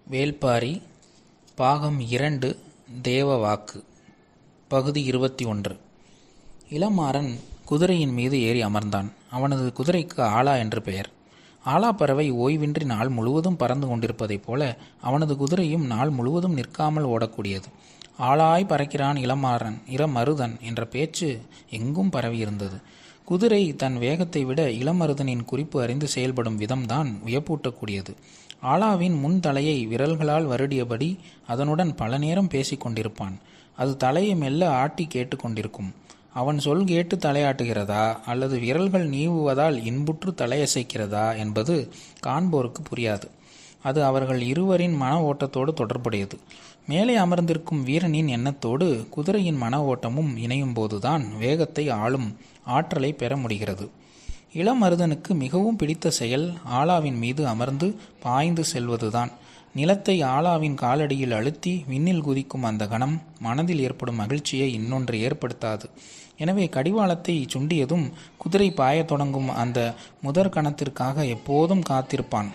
வேள்பாரி பாகம் இரண்டு தேவ வாக்கு பகுதி இருபத்தி ஒன்று இளமாறன் குதிரையின் மீது ஏறி அமர்ந்தான் அவனது குதிரைக்கு ஆலா என்று பெயர் ஆலா பறவை ஓய்வின்றி நாள் முழுவதும் பறந்து கொண்டிருப்பதைப் போல அவனது குதிரையும் நாள் முழுவதும் நிற்காமல் ஓடக்கூடியது ஆளாய் பறக்கிறான் இளமாறன் இளமருதன் என்ற பேச்சு எங்கும் பரவியிருந்தது குதிரை தன் வேகத்தை விட இளமருதனின் குறிப்பு அறிந்து செயல்படும் விதம்தான் வியப்பூட்டக்கூடியது ஆலாவின் முன் தலையை விரல்களால் வருடியபடி அதனுடன் பல நேரம் பேசிக் கொண்டிருப்பான் அது தலையை மெல்ல ஆட்டி கேட்டுக்கொண்டிருக்கும் அவன் சொல் கேட்டு தலையாட்டுகிறதா அல்லது விரல்கள் நீவுவதால் இன்புற்று தலையசைக்கிறதா என்பது காண்போருக்கு புரியாது அது அவர்கள் இருவரின் மன ஓட்டத்தோடு தொடர்புடையது மேலே அமர்ந்திருக்கும் வீரனின் எண்ணத்தோடு குதிரையின் மன ஓட்டமும் இணையும் போதுதான் வேகத்தை ஆளும் ஆற்றலை பெற முடிகிறது இளமருதனுக்கு மிகவும் பிடித்த செயல் ஆலாவின் மீது அமர்ந்து பாய்ந்து செல்வதுதான் நிலத்தை ஆலாவின் காலடியில் அழுத்தி விண்ணில் குதிக்கும் அந்த கணம் மனதில் ஏற்படும் மகிழ்ச்சியை இன்னொன்று ஏற்படுத்தாது எனவே கடிவாளத்தை சுண்டியதும் குதிரை பாயத் தொடங்கும் அந்த முதற் கணத்திற்காக எப்போதும் காத்திருப்பான்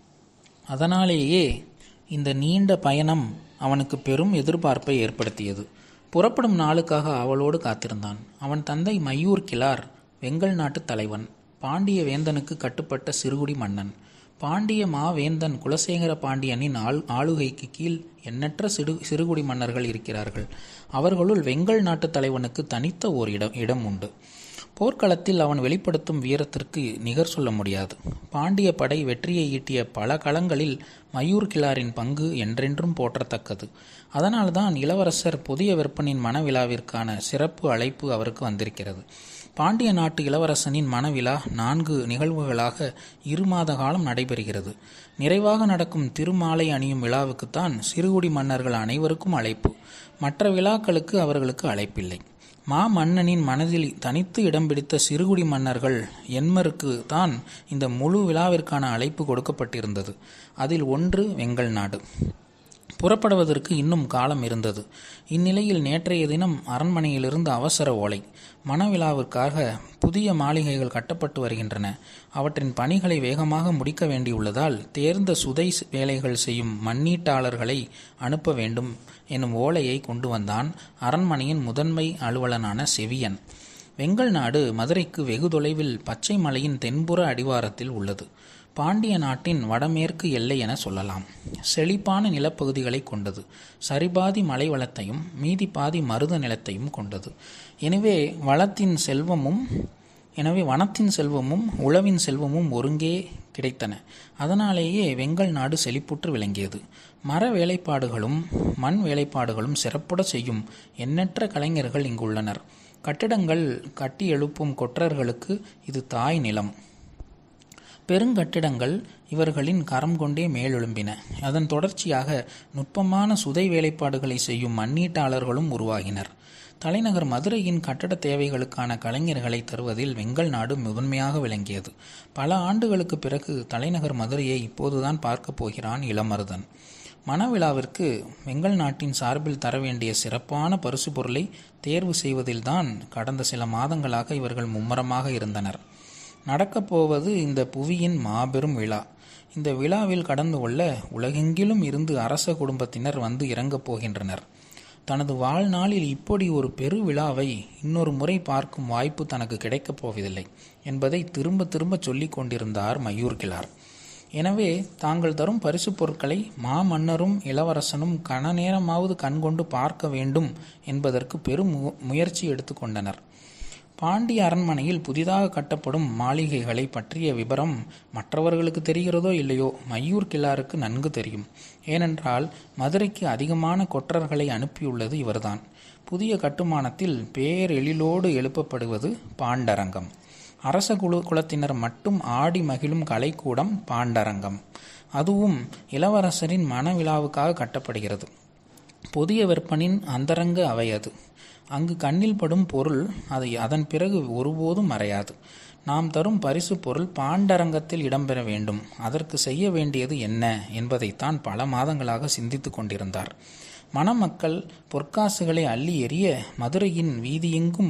அதனாலேயே இந்த நீண்ட பயணம் அவனுக்கு பெரும் எதிர்பார்ப்பை ஏற்படுத்தியது புறப்படும் நாளுக்காக அவளோடு காத்திருந்தான் அவன் தந்தை மையூர் கிளார் வெங்கல் நாட்டு தலைவன் பாண்டிய வேந்தனுக்கு கட்டுப்பட்ட சிறுகுடி மன்னன் பாண்டிய மாவேந்தன் குலசேகர பாண்டியனின் ஆள் ஆளுகைக்கு கீழ் எண்ணற்ற சிறு சிறுகுடி மன்னர்கள் இருக்கிறார்கள் அவர்களுள் வெங்கல் நாட்டு தலைவனுக்கு தனித்த ஓர் இடம் இடம் உண்டு போர்க்களத்தில் அவன் வெளிப்படுத்தும் வீரத்திற்கு நிகர் சொல்ல முடியாது பாண்டிய படை வெற்றியை ஈட்டிய பல களங்களில் மயூர் கிளாரின் பங்கு என்றென்றும் போற்றத்தக்கது அதனால்தான் இளவரசர் புதிய விற்பனின் மனவிழாவிற்கான சிறப்பு அழைப்பு அவருக்கு வந்திருக்கிறது பாண்டிய நாட்டு இளவரசனின் மனவிழா நான்கு நிகழ்வுகளாக இரு மாத காலம் நடைபெறுகிறது நிறைவாக நடக்கும் திருமாலை அணியும் விழாவுக்குத்தான் சிறுகுடி மன்னர்கள் அனைவருக்கும் அழைப்பு மற்ற விழாக்களுக்கு அவர்களுக்கு அழைப்பில்லை மா மன்னனின் மனதில் தனித்து இடம் பிடித்த சிறுகுடி மன்னர்கள் என்மருக்கு தான் இந்த முழு விழாவிற்கான அழைப்பு கொடுக்கப்பட்டிருந்தது அதில் ஒன்று வெங்கல் நாடு புறப்படுவதற்கு இன்னும் காலம் இருந்தது இந்நிலையில் நேற்றைய தினம் அரண்மனையிலிருந்து அவசர ஓலை மணவிழாவிற்காக புதிய மாளிகைகள் கட்டப்பட்டு வருகின்றன அவற்றின் பணிகளை வேகமாக முடிக்க வேண்டியுள்ளதால் தேர்ந்த சுதை வேலைகள் செய்யும் மண்ணீட்டாளர்களை அனுப்ப வேண்டும் எனும் ஓலையை கொண்டு வந்தான் அரண்மனையின் முதன்மை அலுவலனான செவியன் வெங்கல் நாடு மதுரைக்கு வெகு தொலைவில் பச்சை மலையின் தென்புற அடிவாரத்தில் உள்ளது பாண்டிய நாட்டின் வடமேற்கு எல்லை என சொல்லலாம் செழிப்பான நிலப்பகுதிகளை கொண்டது சரிபாதி மலை வளத்தையும் மீதி பாதி மருத நிலத்தையும் கொண்டது எனவே வளத்தின் செல்வமும் எனவே வனத்தின் செல்வமும் உழவின் செல்வமும் ஒருங்கே கிடைத்தன அதனாலேயே வெங்கல் நாடு செழிப்புற்று விளங்கியது மர வேலைப்பாடுகளும் மண் வேலைப்பாடுகளும் சிறப்புட செய்யும் எண்ணற்ற கலைஞர்கள் இங்குள்ளனர் கட்டிடங்கள் கட்டி எழுப்பும் கொற்றர்களுக்கு இது தாய் நிலம் பெருங்கட்டிடங்கள் இவர்களின் கரம் கொண்டே மேலெழும்பின அதன் தொடர்ச்சியாக நுட்பமான சுதை வேலைப்பாடுகளை செய்யும் மண்ணீட்டாளர்களும் உருவாகினர் தலைநகர் மதுரையின் கட்டட தேவைகளுக்கான கலைஞர்களை தருவதில் வெங்கல் நாடு முதன்மையாக விளங்கியது பல ஆண்டுகளுக்கு பிறகு தலைநகர் மதுரையை இப்போதுதான் பார்க்கப் போகிறான் இளமருதன் மணவிழாவிற்கு வெங்கல் நாட்டின் சார்பில் தர வேண்டிய சிறப்பான பரிசு பொருளை தேர்வு செய்வதில்தான் கடந்த சில மாதங்களாக இவர்கள் மும்மரமாக இருந்தனர் நடக்கப் போவது இந்த புவியின் மாபெரும் விழா இந்த விழாவில் கடந்து கொள்ள உலகெங்கிலும் இருந்து அரச குடும்பத்தினர் வந்து இறங்கப் போகின்றனர் தனது வாழ்நாளில் இப்படி ஒரு பெரு விழாவை இன்னொரு முறை பார்க்கும் வாய்ப்பு தனக்கு கிடைக்கப் போவதில்லை என்பதை திரும்ப திரும்ப சொல்லிக் கொண்டிருந்தார் மயூர் கிளார் எனவே தாங்கள் தரும் பரிசு பொருட்களை மாமன்னரும் இளவரசனும் கன நேரமாவது கண்கொண்டு பார்க்க வேண்டும் என்பதற்கு பெரும் முயற்சி எடுத்துக்கொண்டனர் பாண்டிய அரண்மனையில் புதிதாக கட்டப்படும் மாளிகைகளை பற்றிய விபரம் மற்றவர்களுக்கு தெரிகிறதோ இல்லையோ மையூர் கிளாருக்கு நன்கு தெரியும் ஏனென்றால் மதுரைக்கு அதிகமான கொற்றர்களை அனுப்பியுள்ளது இவர்தான் புதிய கட்டுமானத்தில் பேரெழிலோடு எழுப்பப்படுவது பாண்டரங்கம் அரச குழு குலத்தினர் மட்டும் ஆடி மகிழும் கலைக்கூடம் பாண்டரங்கம் அதுவும் இளவரசரின் மனவிழாவுக்காக கட்டப்படுகிறது புதிய விற்பனின் அந்தரங்க அவை அது அங்கு கண்ணில் படும் பொருள் அதை அதன் பிறகு ஒருபோதும் மறையாது நாம் தரும் பரிசு பொருள் பாண்டரங்கத்தில் இடம்பெற வேண்டும் அதற்கு செய்ய வேண்டியது என்ன என்பதைத்தான் பல மாதங்களாக சிந்தித்து கொண்டிருந்தார் மணமக்கள் பொற்காசுகளை அள்ளி எறிய மதுரையின் வீதியெங்கும்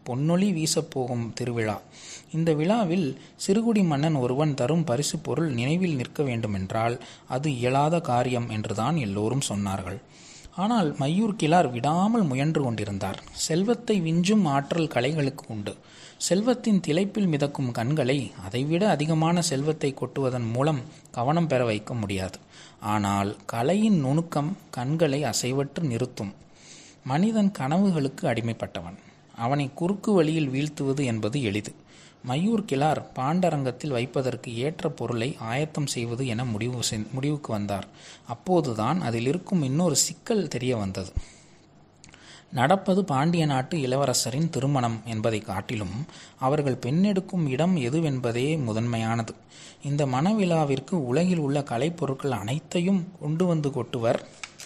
பொன்னொளி வீசப்போகும் திருவிழா இந்த விழாவில் சிறுகுடி மன்னன் ஒருவன் தரும் பரிசு பொருள் நினைவில் நிற்க வேண்டுமென்றால் அது இயலாத காரியம் என்றுதான் எல்லோரும் சொன்னார்கள் ஆனால் மையூர் கிளார் விடாமல் முயன்று கொண்டிருந்தார் செல்வத்தை விஞ்சும் ஆற்றல் கலைகளுக்கு உண்டு செல்வத்தின் திளைப்பில் மிதக்கும் கண்களை அதைவிட அதிகமான செல்வத்தை கொட்டுவதன் மூலம் கவனம் பெற வைக்க முடியாது ஆனால் கலையின் நுணுக்கம் கண்களை அசைவற்று நிறுத்தும் மனிதன் கனவுகளுக்கு அடிமைப்பட்டவன் அவனை குறுக்கு வழியில் வீழ்த்துவது என்பது எளிது மையூர் கிளார் பாண்டரங்கத்தில் வைப்பதற்கு ஏற்ற பொருளை ஆயத்தம் செய்வது என முடிவு முடிவுக்கு வந்தார் அப்போதுதான் அதில் இருக்கும் இன்னொரு சிக்கல் தெரிய வந்தது நடப்பது பாண்டிய நாட்டு இளவரசரின் திருமணம் என்பதை காட்டிலும் அவர்கள் பெண்ணெடுக்கும் இடம் எதுவென்பதே முதன்மையானது இந்த மணவிழாவிற்கு உலகில் உள்ள கலைப்பொருட்கள் அனைத்தையும் கொண்டு வந்து கொட்டுவர்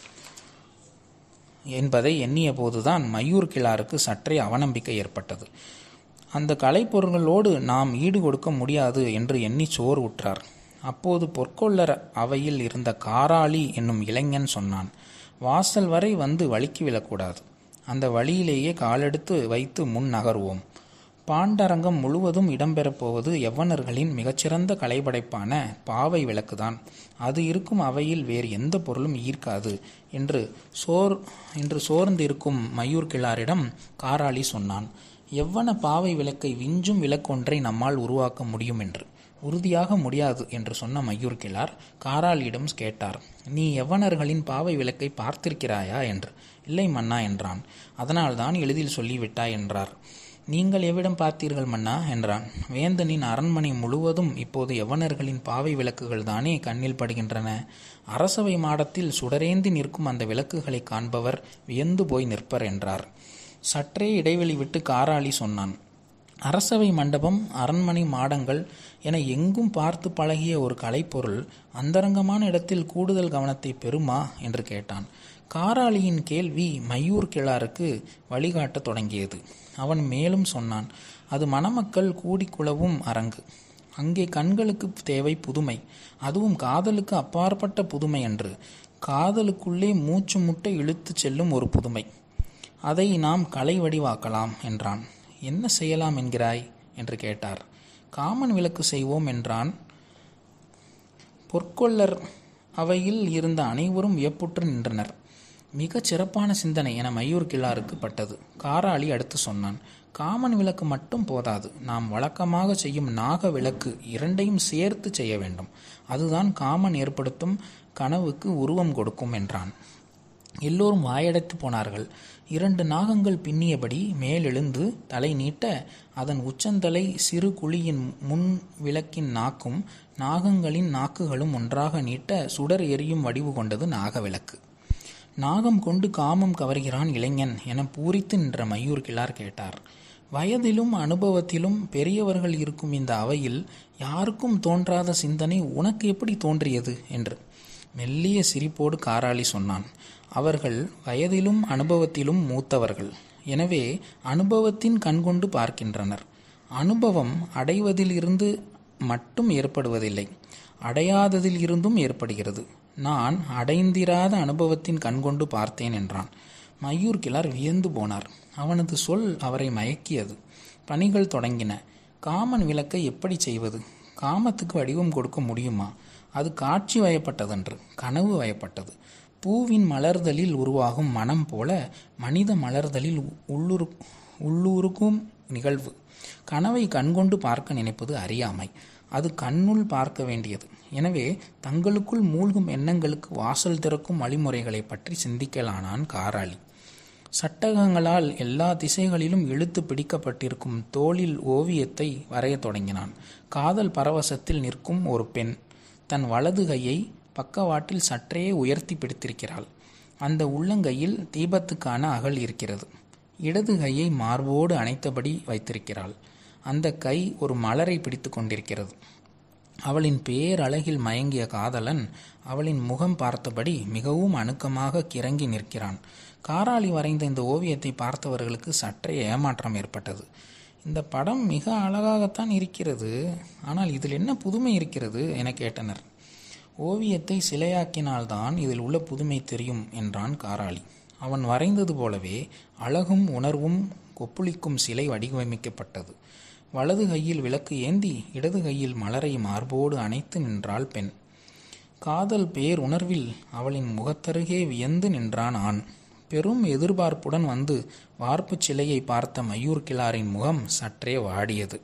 என்பதை எண்ணிய போதுதான் மையூர் கிளாருக்கு சற்றே அவநம்பிக்கை ஏற்பட்டது அந்த கலைப்பொருள்களோடு நாம் ஈடு கொடுக்க முடியாது என்று எண்ணி சோர் உற்றார் அப்போது பொற்கொள்ளர் அவையில் இருந்த காராளி என்னும் இளைஞன் சொன்னான் வாசல் வரை வந்து வலிக்கு விழக்கூடாது அந்த வழியிலேயே காலெடுத்து வைத்து முன் நகர்வோம் பாண்டரங்கம் முழுவதும் இடம்பெறப் போவது யவ்வனர்களின் மிகச்சிறந்த கலைப்படைப்பான பாவை விளக்குதான் அது இருக்கும் அவையில் வேறு எந்த பொருளும் ஈர்க்காது என்று சோர் என்று சோர்ந்திருக்கும் மயூர் கிளாரிடம் காராளி சொன்னான் எவ்வன பாவை விளக்கை விஞ்சும் விளக்கொன்றை நம்மால் உருவாக்க முடியும் என்று உறுதியாக முடியாது என்று சொன்ன மையூர் கிளார் காராளியிடம் கேட்டார் நீ எவ்வனர்களின் பாவை விளக்கை பார்த்திருக்கிறாயா என்று இல்லை மன்னா என்றான் அதனால்தான் எளிதில் சொல்லிவிட்டாய் என்றார் நீங்கள் எவ்விடம் பார்த்தீர்கள் மன்னா என்றான் வேந்தனின் அரண்மனை முழுவதும் இப்போது யவனர்களின் பாவை விளக்குகள் தானே கண்ணில் படுகின்றன அரசவை மாடத்தில் சுடரேந்தி நிற்கும் அந்த விளக்குகளை காண்பவர் வியந்து போய் நிற்பர் என்றார் சற்றே இடைவெளி விட்டு காராளி சொன்னான் அரசவை மண்டபம் அரண்மனை மாடங்கள் என எங்கும் பார்த்து பழகிய ஒரு கலைப்பொருள் அந்தரங்கமான இடத்தில் கூடுதல் கவனத்தை பெறுமா என்று கேட்டான் காராளியின் கேள்வி மையூர் கிளாருக்கு வழிகாட்டத் தொடங்கியது அவன் மேலும் சொன்னான் அது மணமக்கள் கூடிக்குளவும் அரங்கு அங்கே கண்களுக்கு தேவை புதுமை அதுவும் காதலுக்கு அப்பாற்பட்ட புதுமை என்று காதலுக்குள்ளே மூச்சு முட்டை இழுத்துச் செல்லும் ஒரு புதுமை அதை நாம் கலை வடிவாக்கலாம் என்றான் என்ன செய்யலாம் என்கிறாய் என்று கேட்டார் காமன் விளக்கு செய்வோம் என்றான் பொற்கொள்ளர் அவையில் இருந்த அனைவரும் வியப்புற்று நின்றனர் மிகச் சிறப்பான சிந்தனை என மயூர் கிளாருக்கு பட்டது காராளி அடுத்து சொன்னான் காமன் விளக்கு மட்டும் போதாது நாம் வழக்கமாக செய்யும் நாக விளக்கு இரண்டையும் சேர்த்து செய்ய வேண்டும் அதுதான் காமன் ஏற்படுத்தும் கனவுக்கு உருவம் கொடுக்கும் என்றான் எல்லோரும் வாயடைத்து போனார்கள் இரண்டு நாகங்கள் பின்னியபடி மேலெழுந்து தலை நீட்ட அதன் உச்சந்தலை சிறு குழியின் முன் விளக்கின் நாக்கும் நாகங்களின் நாக்குகளும் ஒன்றாக நீட்ட சுடர் எரியும் வடிவு கொண்டது நாகவிளக்கு நாகம் கொண்டு காமம் கவர்கிறான் இளைஞன் என பூரித்து நின்ற மயூர் கிளார் கேட்டார் வயதிலும் அனுபவத்திலும் பெரியவர்கள் இருக்கும் இந்த அவையில் யாருக்கும் தோன்றாத சிந்தனை உனக்கு எப்படி தோன்றியது என்று மெல்லிய சிரிப்போடு காராளி சொன்னான் அவர்கள் வயதிலும் அனுபவத்திலும் மூத்தவர்கள் எனவே அனுபவத்தின் கண்கொண்டு பார்க்கின்றனர் அனுபவம் அடைவதிலிருந்து மட்டும் ஏற்படுவதில்லை அடையாததில் இருந்தும் ஏற்படுகிறது நான் அடைந்திராத அனுபவத்தின் கண்கொண்டு பார்த்தேன் என்றான் மையூர் கிளார் வியந்து போனார் அவனது சொல் அவரை மயக்கியது பணிகள் தொடங்கின காமன் விளக்கை எப்படி செய்வது காமத்துக்கு வடிவம் கொடுக்க முடியுமா அது காட்சி வயப்பட்டதன்று கனவு வயப்பட்டது பூவின் மலர்தலில் உருவாகும் மனம் போல மனித மலர்தலில் உள்ளுரு உள்ளூருக்கும் நிகழ்வு கனவை கண்கொண்டு பார்க்க நினைப்பது அறியாமை அது கண்ணுள் பார்க்க வேண்டியது எனவே தங்களுக்குள் மூழ்கும் எண்ணங்களுக்கு வாசல் திறக்கும் வழிமுறைகளை பற்றி சிந்திக்கலானான் காராளி சட்டகங்களால் எல்லா திசைகளிலும் இழுத்து பிடிக்கப்பட்டிருக்கும் தோளில் ஓவியத்தை வரையத் தொடங்கினான் காதல் பரவசத்தில் நிற்கும் ஒரு பெண் தன் வலது கையை பக்கவாட்டில் சற்றே உயர்த்தி பிடித்திருக்கிறாள் அந்த உள்ளங்கையில் தீபத்துக்கான அகல் இருக்கிறது இடது கையை மார்போடு அணைத்தபடி வைத்திருக்கிறாள் அந்த கை ஒரு மலரை பிடித்து கொண்டிருக்கிறது அவளின் பேரழகில் மயங்கிய காதலன் அவளின் முகம் பார்த்தபடி மிகவும் அணுக்கமாக கிறங்கி நிற்கிறான் காராளி வரைந்த இந்த ஓவியத்தை பார்த்தவர்களுக்கு சற்றே ஏமாற்றம் ஏற்பட்டது இந்த படம் மிக அழகாகத்தான் இருக்கிறது ஆனால் இதில் என்ன புதுமை இருக்கிறது என கேட்டனர் ஓவியத்தை சிலையாக்கினால்தான் இதில் உள்ள புதுமை தெரியும் என்றான் காராளி அவன் வரைந்தது போலவே அழகும் உணர்வும் கொப்புளிக்கும் சிலை வடிவமைக்கப்பட்டது வலது கையில் விளக்கு ஏந்தி இடது கையில் மலரை மார்போடு அணைத்து நின்றாள் பெண் காதல் பேர் உணர்வில் அவளின் முகத்தருகே வியந்து நின்றான் ஆண் பெரும் எதிர்பார்ப்புடன் வந்து வார்ப்புச் சிலையை பார்த்த மயூர் கிளாரின் முகம் சற்றே வாடியது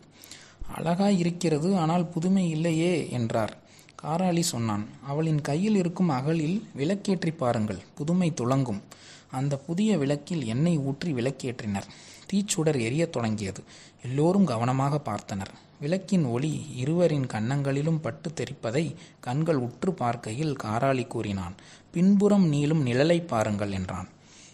அழகாய் இருக்கிறது ஆனால் புதுமை இல்லையே என்றார் காராளி சொன்னான் அவளின் கையில் இருக்கும் அகலில் விளக்கேற்றி பாருங்கள் புதுமை துளங்கும் அந்த புதிய விளக்கில் எண்ணெய் ஊற்றி விளக்கேற்றினர் தீச்சுடர் எரியத் தொடங்கியது எல்லோரும் கவனமாக பார்த்தனர் விளக்கின் ஒளி இருவரின் கன்னங்களிலும் பட்டு தெரிப்பதை கண்கள் உற்று பார்க்கையில் காராளி கூறினான் பின்புறம் நீளும் நிழலை பாருங்கள் என்றான்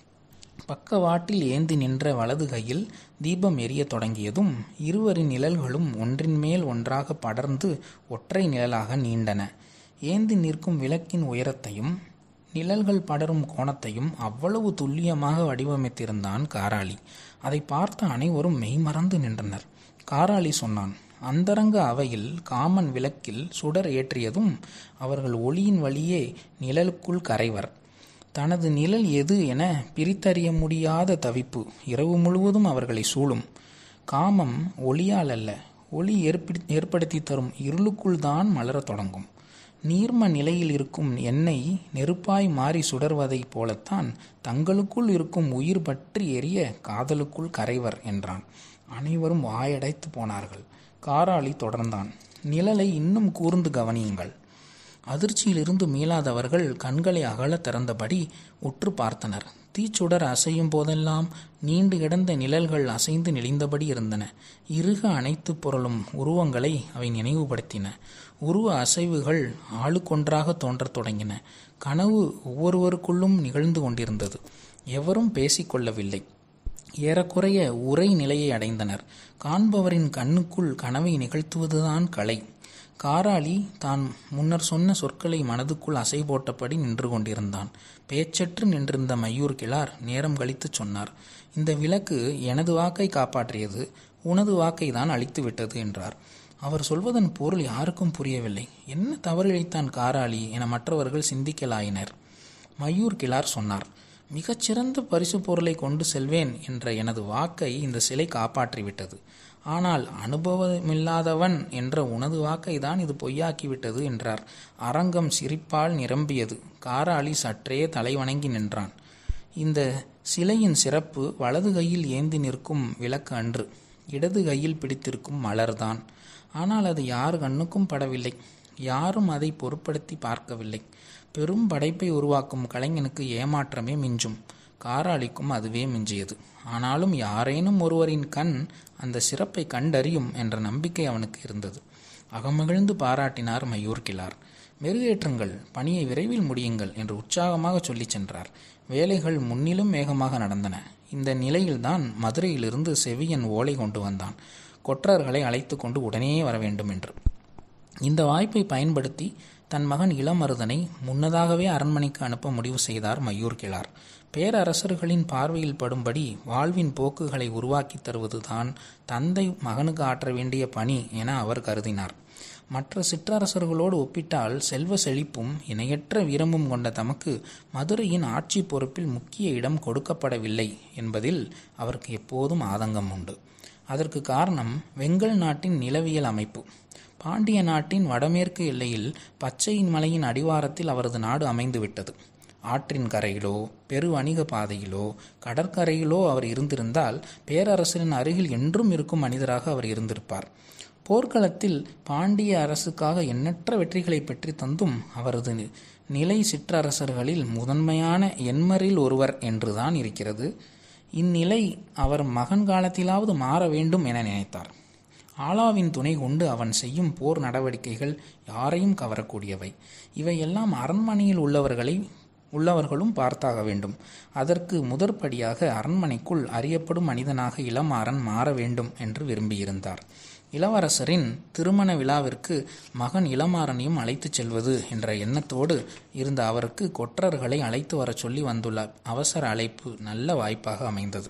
பக்கவாட்டில் ஏந்தி நின்ற வலது கையில் தீபம் எரியத் தொடங்கியதும் இருவரின் நிழல்களும் ஒன்றின் மேல் ஒன்றாக படர்ந்து ஒற்றை நிழலாக நீண்டன ஏந்தி நிற்கும் விளக்கின் உயரத்தையும் நிழல்கள் படரும் கோணத்தையும் அவ்வளவு துல்லியமாக வடிவமைத்திருந்தான் காராளி அதை பார்த்த அனைவரும் மெய்மறந்து நின்றனர் காராளி சொன்னான் அந்தரங்க அவையில் காமன் விளக்கில் சுடர் ஏற்றியதும் அவர்கள் ஒளியின் வழியே நிழலுக்குள் கரைவர் தனது நிழல் எது என பிரித்தறிய முடியாத தவிப்பு இரவு முழுவதும் அவர்களை சூழும் காமம் ஒளியால் அல்ல ஒளி ஏற்படுத்தி தரும் இருளுக்குள் தான் மலரத் தொடங்கும் நீர்ம நிலையில் இருக்கும் எண்ணெய் நெருப்பாய் மாறி சுடர்வதைப் போலத்தான் தங்களுக்குள் இருக்கும் உயிர் பற்றி எரிய காதலுக்குள் கரைவர் என்றான் அனைவரும் வாயடைத்து போனார்கள் காராளி தொடர்ந்தான் நிழலை இன்னும் கூர்ந்து கவனியுங்கள் அதிர்ச்சியிலிருந்து மீளாதவர்கள் கண்களை அகல திறந்தபடி உற்று பார்த்தனர் தீச்சுடர் அசையும் போதெல்லாம் நீண்டு கிடந்த நிழல்கள் அசைந்து நெளிந்தபடி இருந்தன இறுக அனைத்து பொருளும் உருவங்களை அவை நினைவுபடுத்தின உருவ அசைவுகள் ஆளுக்கொன்றாக தோன்றத் தொடங்கின கனவு ஒவ்வொருவருக்குள்ளும் நிகழ்ந்து கொண்டிருந்தது எவரும் பேசிக்கொள்ளவில்லை ஏறக்குறைய உரை நிலையை அடைந்தனர் காண்பவரின் கண்ணுக்குள் கனவை நிகழ்த்துவதுதான் கலை காராளி தான் முன்னர் சொன்ன சொற்களை மனதுக்குள் அசை போட்டபடி நின்று கொண்டிருந்தான் பேச்சற்று நின்றிருந்த மையூர் கிளார் நேரம் கழித்து சொன்னார் இந்த விளக்கு எனது வாக்கை காப்பாற்றியது உனது வாக்கை தான் அழித்து விட்டது என்றார் அவர் சொல்வதன் பொருள் யாருக்கும் புரியவில்லை என்ன தவறிழைத்தான் காராளி என மற்றவர்கள் சிந்திக்கலாயினர் மயூர் கிளார் சொன்னார் மிகச்சிறந்த பரிசு பொருளை கொண்டு செல்வேன் என்ற எனது வாக்கை இந்த சிலை காப்பாற்றிவிட்டது ஆனால் அனுபவமில்லாதவன் என்ற உனது வாக்கை தான் இது பொய்யாக்கிவிட்டது என்றார் அரங்கம் சிரிப்பால் நிரம்பியது காராளி சற்றே தலைவணங்கி நின்றான் இந்த சிலையின் சிறப்பு வலது கையில் ஏந்தி நிற்கும் விளக்கு அன்று இடது கையில் பிடித்திருக்கும் மலர்தான் ஆனால் அது யார் கண்ணுக்கும் படவில்லை யாரும் அதை பொருட்படுத்தி பார்க்கவில்லை பெரும் படைப்பை உருவாக்கும் கலைஞனுக்கு ஏமாற்றமே மிஞ்சும் காராளிக்கும் அதுவே மிஞ்சியது ஆனாலும் யாரேனும் ஒருவரின் கண் அந்த சிறப்பை கண்டறியும் என்ற நம்பிக்கை அவனுக்கு இருந்தது அகமகிழ்ந்து பாராட்டினார் மயூர் கிளார் மெருகேற்றுங்கள் பணியை விரைவில் முடியுங்கள் என்று உற்சாகமாக சொல்லிச் சென்றார் வேலைகள் முன்னிலும் வேகமாக நடந்தன இந்த நிலையில்தான் மதுரையிலிருந்து செவியன் ஓலை கொண்டு வந்தான் கொற்றர்களை அழைத்து கொண்டு உடனே வர வேண்டும் என்று இந்த வாய்ப்பை பயன்படுத்தி தன் மகன் இளமருதனை முன்னதாகவே அரண்மனைக்கு அனுப்ப முடிவு செய்தார் மயூர் கிளார் பேரரசர்களின் பார்வையில் படும்படி வாழ்வின் போக்குகளை உருவாக்கி தருவதுதான் தந்தை மகனுக்கு ஆற்ற வேண்டிய பணி என அவர் கருதினார் மற்ற சிற்றரசர்களோடு ஒப்பிட்டால் செல்வ செழிப்பும் இணையற்ற வீரமும் கொண்ட தமக்கு மதுரையின் ஆட்சி பொறுப்பில் முக்கிய இடம் கொடுக்கப்படவில்லை என்பதில் அவருக்கு எப்போதும் ஆதங்கம் உண்டு அதற்கு காரணம் வெங்கல் நாட்டின் நிலவியல் அமைப்பு பாண்டிய நாட்டின் வடமேற்கு எல்லையில் பச்சையின் மலையின் அடிவாரத்தில் அவரது நாடு அமைந்துவிட்டது ஆற்றின் கரையிலோ பெரு வணிக பாதையிலோ கடற்கரையிலோ அவர் இருந்திருந்தால் பேரரசரின் அருகில் என்றும் இருக்கும் மனிதராக அவர் இருந்திருப்பார் போர்க்களத்தில் பாண்டிய அரசுக்காக எண்ணற்ற வெற்றிகளை பெற்று தந்தும் அவரது நிலை சிற்றரசர்களில் முதன்மையான எண்மரில் ஒருவர் என்றுதான் இருக்கிறது இந்நிலை அவர் மகன் காலத்திலாவது மாற வேண்டும் என நினைத்தார் ஆலாவின் துணை கொண்டு அவன் செய்யும் போர் நடவடிக்கைகள் யாரையும் கவரக்கூடியவை இவையெல்லாம் அரண்மனையில் உள்ளவர்களை உள்ளவர்களும் பார்த்தாக வேண்டும் அதற்கு முதற்படியாக அரண்மனைக்குள் அறியப்படும் மனிதனாக இளமாறன் மாற வேண்டும் என்று விரும்பியிருந்தார் இளவரசரின் திருமண விழாவிற்கு மகன் இளமாறனையும் அழைத்துச் செல்வது என்ற எண்ணத்தோடு இருந்த அவருக்கு கொற்றர்களை அழைத்து வரச் சொல்லி வந்துள்ள அவசர அழைப்பு நல்ல வாய்ப்பாக அமைந்தது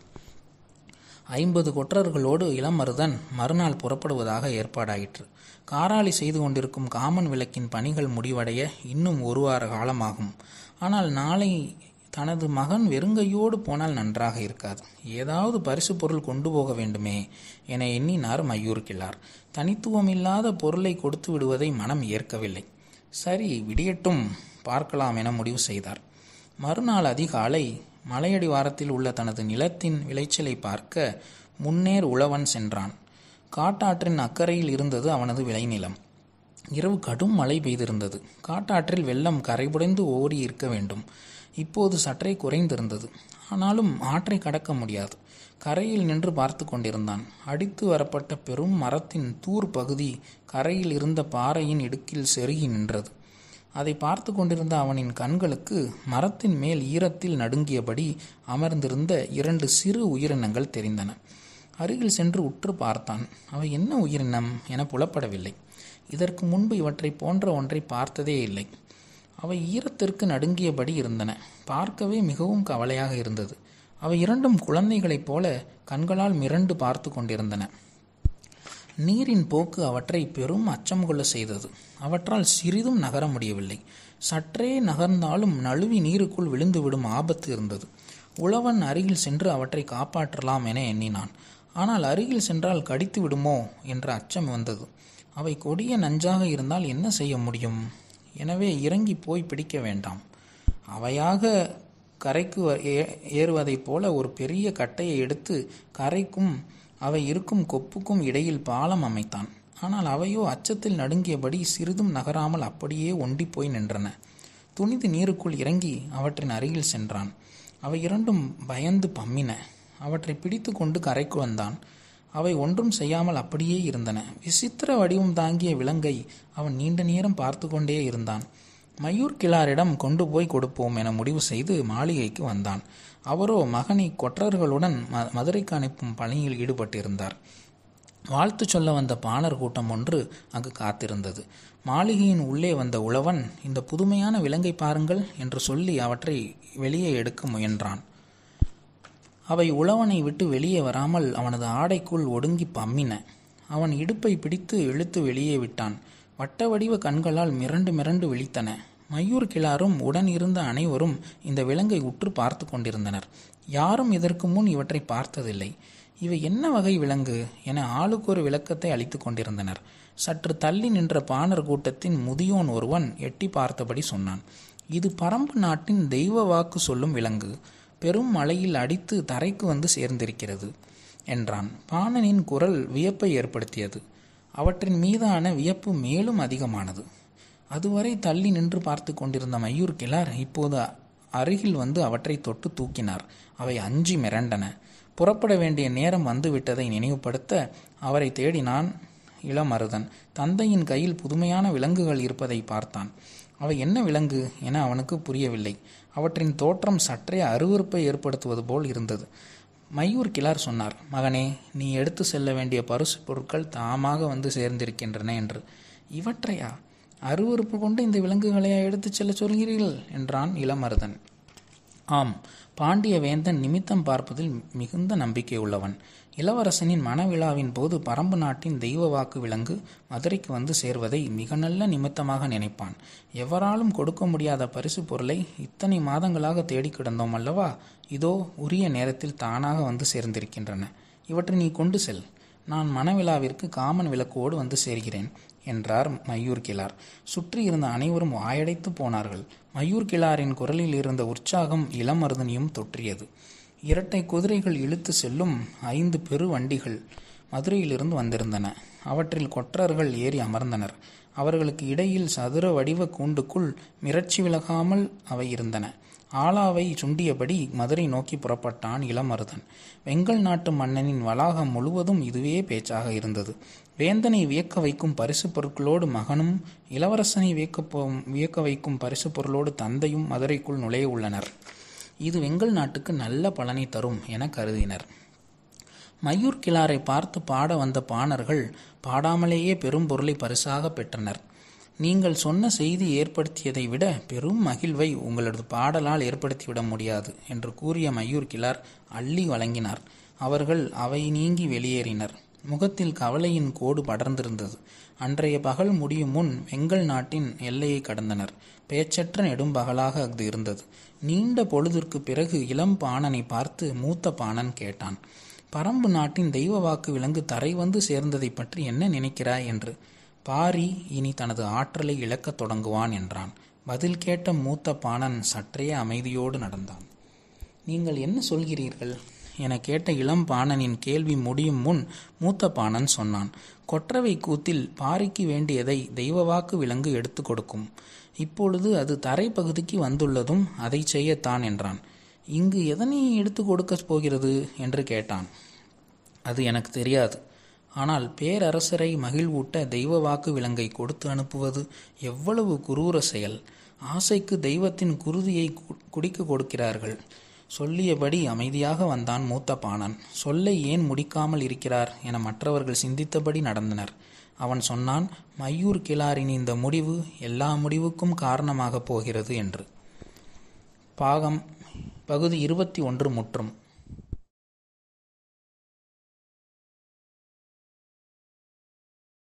ஐம்பது கொற்றர்களோடு இளமருதன் மறுநாள் புறப்படுவதாக ஏற்பாடாயிற்று காராளி செய்து கொண்டிருக்கும் காமன் விளக்கின் பணிகள் முடிவடைய இன்னும் ஒரு வார காலமாகும் ஆனால் நாளை தனது மகன் வெறுங்கையோடு போனால் நன்றாக இருக்காது ஏதாவது பரிசு பொருள் கொண்டு போக வேண்டுமே என எண்ணினார் மையூர் கிழார் தனித்துவமில்லாத பொருளை கொடுத்து விடுவதை மனம் ஏற்கவில்லை சரி விடியட்டும் பார்க்கலாம் என முடிவு செய்தார் மறுநாள் அதிகாலை மலையடிவாரத்தில் உள்ள தனது நிலத்தின் விளைச்சலை பார்க்க முன்னேர் உழவன் சென்றான் காட்டாற்றின் அக்கறையில் இருந்தது அவனது விளைநிலம் இரவு கடும் மழை பெய்திருந்தது காட்டாற்றில் வெள்ளம் கரைபுடைந்து ஓடி இருக்க வேண்டும் இப்போது சற்றே குறைந்திருந்தது ஆனாலும் ஆற்றை கடக்க முடியாது கரையில் நின்று பார்த்து கொண்டிருந்தான் அடித்து வரப்பட்ட பெரும் மரத்தின் தூர் பகுதி கரையில் இருந்த பாறையின் இடுக்கில் செருகி நின்றது அதை பார்த்து கொண்டிருந்த அவனின் கண்களுக்கு மரத்தின் மேல் ஈரத்தில் நடுங்கியபடி அமர்ந்திருந்த இரண்டு சிறு உயிரினங்கள் தெரிந்தன அருகில் சென்று உற்று பார்த்தான் அவை என்ன உயிரினம் என புலப்படவில்லை இதற்கு முன்பு இவற்றை போன்ற ஒன்றை பார்த்ததே இல்லை அவை ஈரத்திற்கு நடுங்கியபடி இருந்தன பார்க்கவே மிகவும் கவலையாக இருந்தது அவை இரண்டும் குழந்தைகளைப் போல கண்களால் மிரண்டு பார்த்து கொண்டிருந்தன நீரின் போக்கு அவற்றை பெரும் அச்சம் கொள்ள செய்தது அவற்றால் சிறிதும் நகர முடியவில்லை சற்றே நகர்ந்தாலும் நழுவி நீருக்குள் விழுந்துவிடும் ஆபத்து இருந்தது உழவன் அருகில் சென்று அவற்றை காப்பாற்றலாம் என எண்ணினான் ஆனால் அருகில் சென்றால் கடித்து விடுமோ என்ற அச்சம் வந்தது அவை கொடிய நஞ்சாக இருந்தால் என்ன செய்ய முடியும் எனவே இறங்கி போய் பிடிக்க வேண்டாம் அவையாக கரைக்கு ஏறுவதைப் போல ஒரு பெரிய கட்டையை எடுத்து கரைக்கும் அவை இருக்கும் கொப்புக்கும் இடையில் பாலம் அமைத்தான் ஆனால் அவையோ அச்சத்தில் நடுங்கியபடி சிறிதும் நகராமல் அப்படியே ஒண்டி போய் நின்றன துணிது நீருக்குள் இறங்கி அவற்றின் அருகில் சென்றான் அவை இரண்டும் பயந்து பம்மின அவற்றை பிடித்து கொண்டு கரைக்கு வந்தான் அவை ஒன்றும் செய்யாமல் அப்படியே இருந்தன விசித்திர வடிவம் தாங்கிய விலங்கை அவன் நீண்ட நேரம் பார்த்து கொண்டே இருந்தான் மயூர் கிளாரிடம் கொண்டு போய் கொடுப்போம் என முடிவு செய்து மாளிகைக்கு வந்தான் அவரோ மகனை கொற்றர்களுடன் ம மதுரைக்கு அனுப்பும் பணியில் ஈடுபட்டிருந்தார் வாழ்த்து சொல்ல வந்த பாணர் கூட்டம் ஒன்று அங்கு காத்திருந்தது மாளிகையின் உள்ளே வந்த உழவன் இந்த புதுமையான விலங்கை பாருங்கள் என்று சொல்லி அவற்றை வெளியே எடுக்க முயன்றான் அவை உழவனை விட்டு வெளியே வராமல் அவனது ஆடைக்குள் ஒடுங்கி பம்மின அவன் இடுப்பை பிடித்து இழுத்து வெளியே விட்டான் வட்ட வடிவ கண்களால் மிரண்டு மிரண்டு விழித்தன மயூர் கிளாரும் உடன் இருந்த அனைவரும் இந்த விலங்கை உற்று பார்த்து கொண்டிருந்தனர் யாரும் இதற்கு முன் இவற்றை பார்த்ததில்லை இவை என்ன வகை விலங்கு என ஆளுக்கு ஒரு விளக்கத்தை அளித்துக் கொண்டிருந்தனர் சற்று தள்ளி நின்ற பாணர் கூட்டத்தின் முதியோன் ஒருவன் எட்டி பார்த்தபடி சொன்னான் இது பரம்பு நாட்டின் தெய்வ வாக்கு சொல்லும் விலங்கு பெரும் மழையில் அடித்து தரைக்கு வந்து சேர்ந்திருக்கிறது என்றான் பாணனின் குரல் வியப்பை ஏற்படுத்தியது அவற்றின் மீதான வியப்பு மேலும் அதிகமானது அதுவரை தள்ளி நின்று பார்த்து கொண்டிருந்த மயூர் கிளார் இப்போது அருகில் வந்து அவற்றை தொட்டு தூக்கினார் அவை அஞ்சி மிரண்டன புறப்பட வேண்டிய நேரம் வந்துவிட்டதை நினைவுபடுத்த அவரை தேடினான் இளமருதன் தந்தையின் கையில் புதுமையான விலங்குகள் இருப்பதை பார்த்தான் அவை என்ன விலங்கு என அவனுக்கு புரியவில்லை அவற்றின் தோற்றம் சற்றே அருவறுப்பை ஏற்படுத்துவது போல் இருந்தது மையூர் கிளார் சொன்னார் மகனே நீ எடுத்து செல்ல வேண்டிய பரிசு பொருட்கள் தாமாக வந்து சேர்ந்திருக்கின்றன என்று இவற்றையா அருவறுப்பு கொண்டு இந்த விலங்குகளையா எடுத்துச் செல்ல சொல்கிறீர்கள் என்றான் இளமருதன் ஆம் பாண்டிய வேந்தன் நிமித்தம் பார்ப்பதில் மிகுந்த நம்பிக்கை உள்ளவன் இளவரசனின் மனவிழாவின் போது பரம்பு நாட்டின் தெய்வ வாக்கு விலங்கு மதுரைக்கு வந்து சேர்வதை மிக நல்ல நிமித்தமாக நினைப்பான் எவராலும் கொடுக்க முடியாத பரிசு பொருளை இத்தனை மாதங்களாக தேடி கிடந்தோம் அல்லவா இதோ உரிய நேரத்தில் தானாக வந்து சேர்ந்திருக்கின்றன இவற்றை நீ கொண்டு செல் நான் மனவிழாவிற்கு காமன் விளக்கோடு வந்து சேர்கிறேன் என்றார் மயூர் கிளார் சுற்றி இருந்த அனைவரும் வாயடைத்து போனார்கள் மயூர் கிளாரின் குரலில் இருந்த உற்சாகம் இளமருதனையும் தொற்றியது இரட்டை குதிரைகள் இழுத்து செல்லும் ஐந்து பெரு வண்டிகள் மதுரையிலிருந்து வந்திருந்தன அவற்றில் கொற்றர்கள் ஏறி அமர்ந்தனர் அவர்களுக்கு இடையில் சதுர வடிவ கூண்டுக்குள் மிரட்சி விலகாமல் அவை இருந்தன ஆலாவை சுண்டியபடி மதுரை நோக்கி புறப்பட்டான் இளமருதன் வெங்கல் நாட்டு மன்னனின் வளாகம் முழுவதும் இதுவே பேச்சாக இருந்தது வேந்தனை வியக்க வைக்கும் பரிசு பொருட்களோடு மகனும் இளவரசனை வியக்க வியக்க வைக்கும் பரிசு பொருளோடு தந்தையும் மதுரைக்குள் நுழைய உள்ளனர் இது வெங்கல் நாட்டுக்கு நல்ல பலனை தரும் என கருதினர் மயூர் கிளாரை பார்த்து பாட வந்த பாணர்கள் பாடாமலேயே பெரும் பொருளை பரிசாக பெற்றனர் நீங்கள் சொன்ன செய்தி ஏற்படுத்தியதை விட பெரும் மகிழ்வை உங்களது பாடலால் ஏற்படுத்திவிட முடியாது என்று கூறிய மயூர் கிளார் அள்ளி வழங்கினார் அவர்கள் அவை நீங்கி வெளியேறினர் முகத்தில் கவலையின் கோடு படர்ந்திருந்தது அன்றைய பகல் முடியும் முன் வெங்கல் நாட்டின் எல்லையை கடந்தனர் பேச்சற்ற நெடும்பகலாக அது இருந்தது நீண்ட பொழுதிற்கு பிறகு இளம் பாணனை பார்த்து மூத்த பாணன் கேட்டான் பரம்பு நாட்டின் தெய்வ வாக்கு விலங்கு தரை வந்து சேர்ந்ததை பற்றி என்ன நினைக்கிறாய் என்று பாரி இனி தனது ஆற்றலை இழக்கத் தொடங்குவான் என்றான் பதில் கேட்ட மூத்த பாணன் சற்றே அமைதியோடு நடந்தான் நீங்கள் என்ன சொல்கிறீர்கள் என கேட்ட இளம் பாணனின் கேள்வி முடியும் முன் மூத்த பாணன் சொன்னான் கொற்றவை கூத்தில் பாரிக்கு வேண்டியதை தெய்வவாக்கு விலங்கு எடுத்து கொடுக்கும் இப்பொழுது அது தரைப்பகுதிக்கு வந்துள்ளதும் அதை செய்யத்தான் என்றான் இங்கு எதனை எடுத்து கொடுக்கப் போகிறது என்று கேட்டான் அது எனக்கு தெரியாது ஆனால் பேரரசரை மகிழ்வூட்ட தெய்வ வாக்கு விலங்கை கொடுத்து அனுப்புவது எவ்வளவு குரூர செயல் ஆசைக்கு தெய்வத்தின் குருதியை குடிக்க கொடுக்கிறார்கள் சொல்லியபடி அமைதியாக வந்தான் மூத்த பாணன் சொல்லை ஏன் முடிக்காமல் இருக்கிறார் என மற்றவர்கள் சிந்தித்தபடி நடந்தனர் அவன் சொன்னான் மையூர் கிளாரின் இந்த முடிவு எல்லா முடிவுக்கும் காரணமாக போகிறது என்று பாகம் பகுதி இருபத்தி ஒன்று முற்றும்